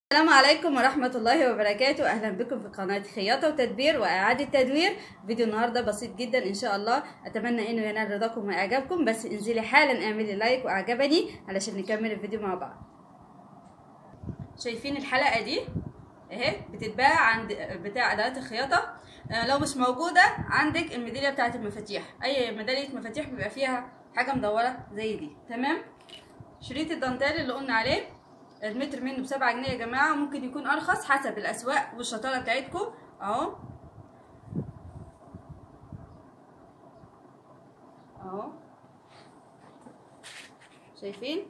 السلام عليكم ورحمة الله وبركاته أهلا بكم في قناة خياطة وتدبير وإعادة تدوير فيديو النهاردة بسيط جدا إن شاء الله أتمنى إنه ينال رضاكم وإعجابكم بس انزلي حالا اعملي لايك وأعجبني علشان نكمل الفيديو مع بعض شايفين الحلقة دي اهي بتتباع عند بتاع أدوات الخياطة آه لو مش موجودة عندك الميدالية بتاعة المفاتيح أي ميدالية مفاتيح بيبقى فيها حاجة مدورة زي دي تمام شريط الدانتيل اللي قلنا عليه المتر منه بسبعة جنيه يا جماعة ممكن يكون أرخص حسب الأسواق والشطارة بتاعتكم أهو أهو شايفين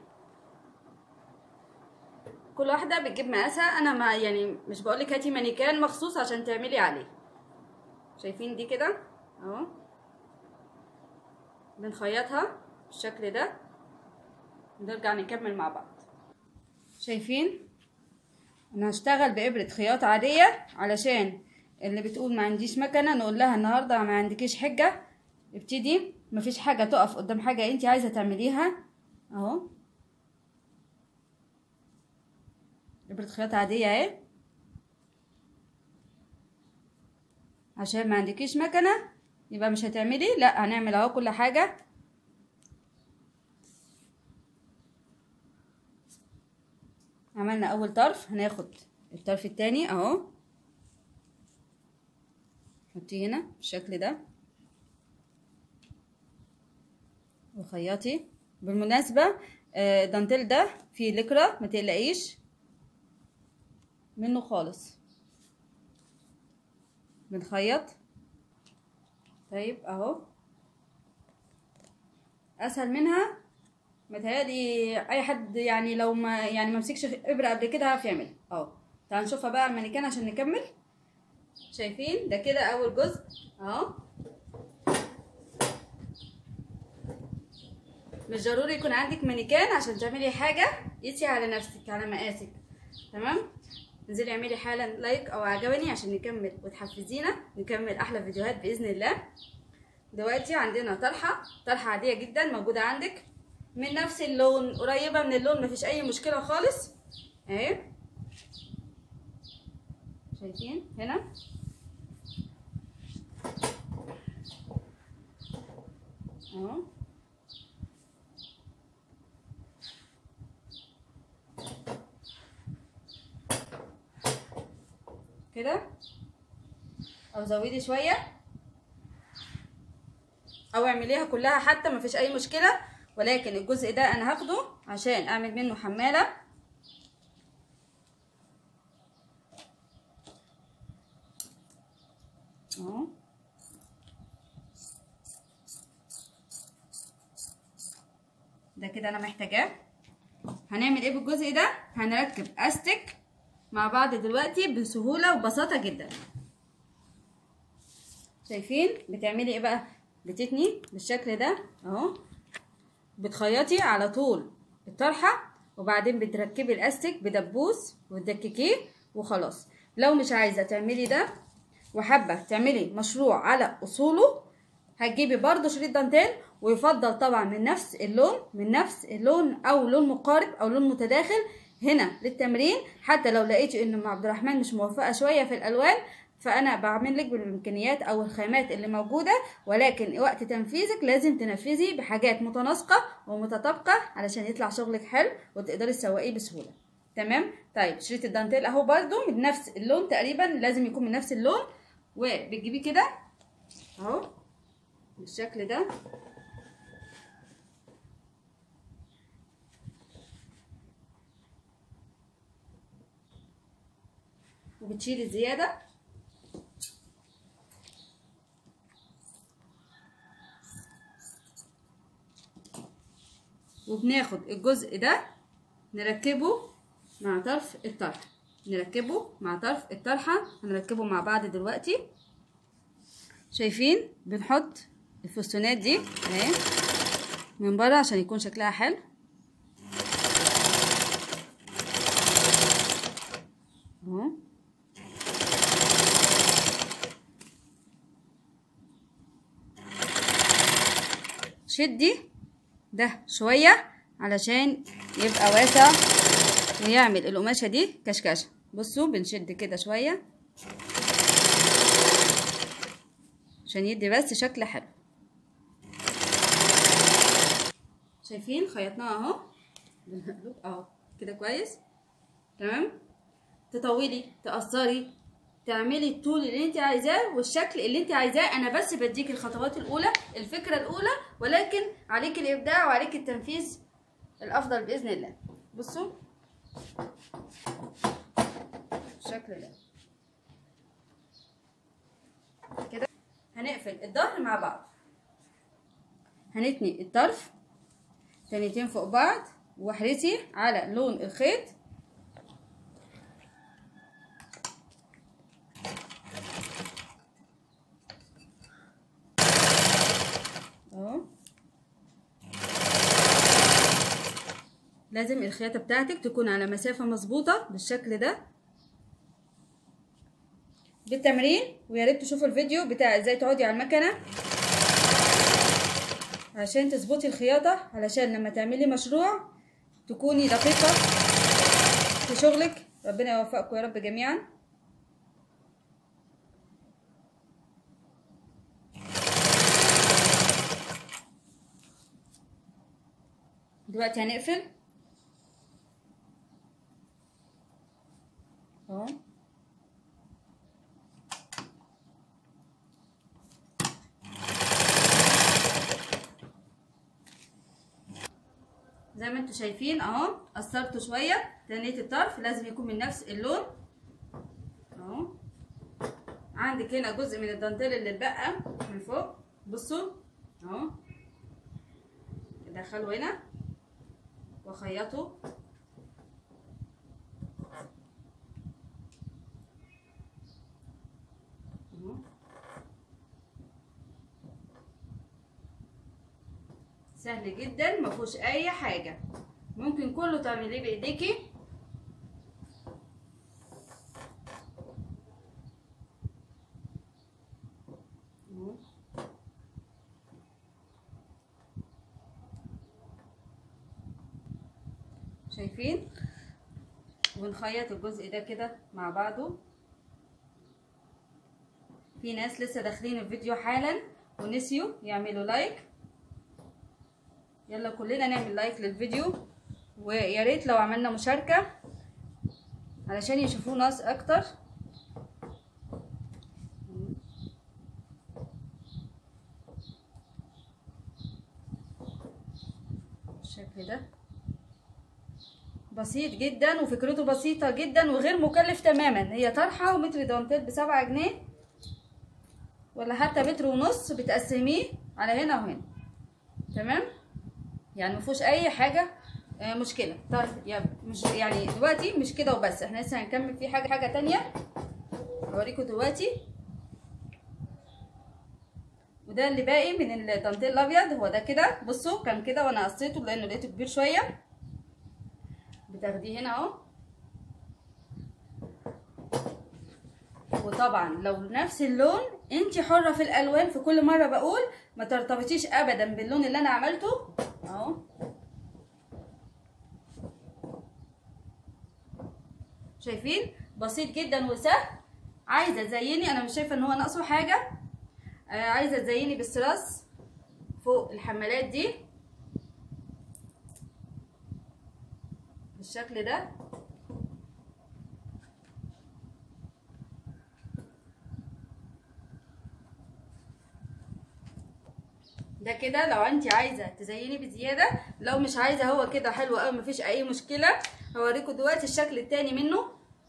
كل واحدة بتجيب مقاسها أنا ما يعني مش بقولك هاتي مانيكان مخصوص عشان تعملي عليه شايفين دي كده أهو بنخيطها بالشكل ده نرجع نكمل مع بعض شايفين انا هشتغل بابرة خياطة عادية علشان اللي بتقول ما عنديش مكنة نقول لها النهاردة ما عندكيش حجة ابتدي مفيش حاجة تقف قدام حاجة انت عايزة تعمليها اهو ابرة خياطة عادية اهي عشان ما عندكيش مكنة يبقى مش هتعملي لا هنعمل اهو كل حاجة عملنا اول طرف هناخد الطرف التاني اهو حطيه هنا بالشكل ده وخيطي بالمناسبة الدانتيل ده فيه لكرة ما تقلقيش منه خالص بنخيط طيب اهو اسهل منها متهيألي اي حد يعني لو ما يعني ما مسكش ابره قبل كده هيعرف يعملها اهو تعالوا نشوفها بقى على المانيكان عشان نكمل شايفين ده كده اول جزء اهو مش ضروري يكون عندك مانيكان عشان تعملي حاجه قيسي على نفسك على مقاسك تمام انزلي اعملي حالا لايك او عجبني عشان نكمل وتحفزينا نكمل احلى فيديوهات باذن الله دلوقتي عندنا طرحه طرحه عاديه جدا موجوده عندك من نفس اللون قريبه من اللون مفيش اي مشكله خالص اهي شايفين هنا اهو كده او زودي شويه او اعمليها كلها حتى مفيش اي مشكله ولكن الجزء ده انا هاخده عشان اعمل منه حماله اهو ده كده انا محتاجاه هنعمل ايه بالجزء ده هنركب استك مع بعض دلوقتي بسهوله وبساطه جدا شايفين بتعملي ايه بقى بتتني بالشكل ده اهو بتخيطي على طول الطرحة وبعدين بتركبي الاستك بدبوس وتدككيه وخلاص لو مش عايزة تعملي ده وحابة تعملي مشروع على اصوله هتجيبي برضو شريط دانتيل ويفضل طبعا من نفس اللون من نفس اللون او لون مقارب او لون متداخل هنا للتمرين حتى لو لقيتي ان ام عبد الرحمن مش موفقه شويه في الالوان فانا بعمل لك بالامكانيات او الخامات اللي موجوده ولكن وقت تنفيذك لازم تنفذي بحاجات متناسقه ومتطابقه علشان يطلع شغلك حلو وتقدري تسوقيه بسهوله تمام طيب شريط الدانتيل اهو برده من نفس اللون تقريبا لازم يكون من نفس اللون وبتجيبيه كده اهو بالشكل ده وبتشيلي الزياده وبناخد الجزء ده نركبه مع طرف الطرحة نركبه مع طرف الطرحة هنركبه مع بعض دلوقتي شايفين بنحط الفستونات دي اهي من بره عشان يكون شكلها حلو اهو شدي ده شوية علشان يبقى واسع ويعمل القماشة دي كشكشة بصوا بنشد كده شوية عشان يدي بس شكل حلو شايفين خيطناها اهو بالمقلوب اهو كده كويس تمام تطولي تقصري تعملي الطول اللي انت عايزاه والشكل اللي انت عايزاه انا بس بديك الخطوات الاولى الفكره الاولى ولكن عليك الابداع وعليك التنفيذ الافضل باذن الله بصوا بالشكل ده كده هنقفل الظهر مع بعض هنتني الطرف تانيتين فوق بعض واحرسي على لون الخيط اهو لازم الخياطة بتاعتك تكون على مسافة مظبوطة بالشكل ده بالتمرين ويا ريت تشوفوا الفيديو بتاع ازاي تقعدي على المكنة عشان تظبطي الخياطة علشان لما تعملي مشروع تكوني دقيقة في شغلك ربنا يوفقكم يا رب جميعا دلوقتي هنقفل اهو زي ما انتوا شايفين اهو قصرته شويه تنيت الطرف لازم يكون من نفس اللون اهو عندك هنا جزء من الدانتيل اللي اتبقى من فوق بصوا اهو ادخله هنا واخيطه اهو سهل جدا ما فيهوش اي حاجه ممكن كله تعمليه بايديكي اهو. شايفين ونخيط الجزء ده كده مع بعضه في ناس لسه داخلين الفيديو حالا ونسيوا يعملوا لايك يلا كلنا نعمل لايك للفيديو ويا ريت لو عملنا مشاركة علشان يشوفوه ناس اكتر بالشكل ده بسيط جدا وفكرته بسيطة جدا وغير مكلف تماما هي طرحة ومتر دانتيل بسبعة جنيه ولا حتى متر ونص بتقسميه على هنا وهنا تمام يعني مفيهوش اي حاجه آه، مشكله طيب يا مش يعني دلوقتي مش كده وبس احنا لسه هنكمل في حاجه حاجه تانية هوريكم دلوقتي وده اللي باقي من الدانتيل الابيض هو ده كده بصوا كان كده وانا قصيته لانه لقيته كبير شويه بتاخديه هنا اهو وطبعا لو نفس اللون انت حره في الالوان في كل مره بقول ما ترتبطيش ابدا باللون اللي انا عملته اهو شايفين بسيط جدا وسهل عايزه تزيني انا مش شايفه ان هو ناقصه حاجه آه عايزه تزيني بالسراس فوق الحمالات دي بالشكل ده ده كده لو انت عايزه تزيني بزياده لو مش عايزه هو كده حلو قوي مفيش اي مشكله هوريكم دلوقتي الشكل التاني منه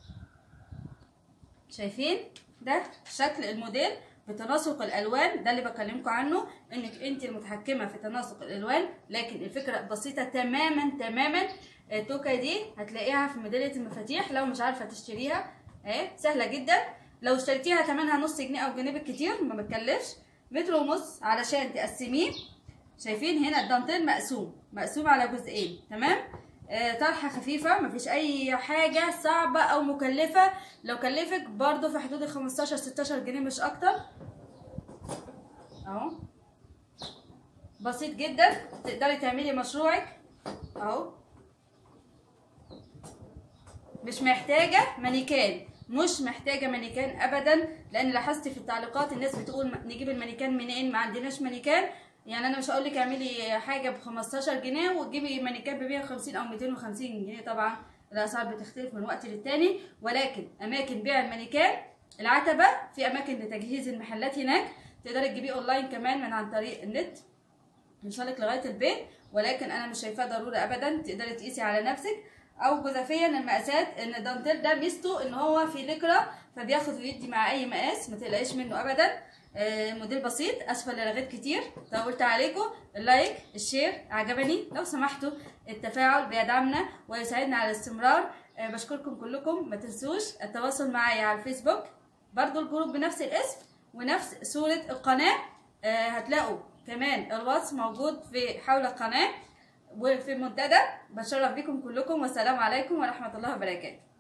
شايفين ده شكل الموديل بتناسق الالوان ده اللي بكلمكم عنه انك انت المتحكمه في تناسق الالوان لكن الفكره بسيطه تماما تماما التوكه دي هتلاقيها في ميداليه المفاتيح لو مش عارفه تشتريها اهي سهله جدا لو اشتريتيها ثمنها نص جنيه او جنيه بالكتير ما بتكلفش متر ونص علشان تقسميه شايفين هنا الدانتيل مقسوم مقسوم على جزئين تمام آه طرحه خفيفه مفيش اي حاجه صعبه او مكلفه لو كلفك برضو في حدود ال 15 16 جنيه مش اكتر اهو بسيط جدا تقدري تعملي مشروعك اهو مش محتاجه مانيكان مش محتاجه مانيكان ابدا لان لاحظت في التعليقات الناس بتقول م- نجيب المانيكان منين ما عندناش مانيكان يعني انا مش هقول لك اعملي حاجه ب 15 جنيه وتجيبي مانيكان ب 150 او 250 جنيه طبعا الاسعار بتختلف من وقت للتاني ولكن اماكن بيع المانيكان العتبه في اماكن لتجهيز المحلات هناك تقدري تجيبيه اونلاين كمان من عن طريق النت يوصلك لغايه البيت ولكن انا مش شايفاه ضروره ابدا تقدري تقيسي على نفسك او جزافيا المقاسات ان الدانتيل ده ميزته ان هو في لكرة فبياخد ويدي مع اي مقاس ما تقلقيش منه ابدا آه، موديل بسيط اسفل لغايه كتير طولت عليكم اللايك الشير عجبني لو سمحتوا التفاعل بيدعمنا ويساعدنا على الاستمرار آه، بشكركم كلكم ما تنسوش التواصل معايا على الفيسبوك برضو الجروب بنفس الاسم ونفس صورة القناة آه، هتلاقوا كمان الواتس موجود في حول القناة وفي منتدى بشرف بكم كلكم والسلام عليكم ورحمة الله وبركاته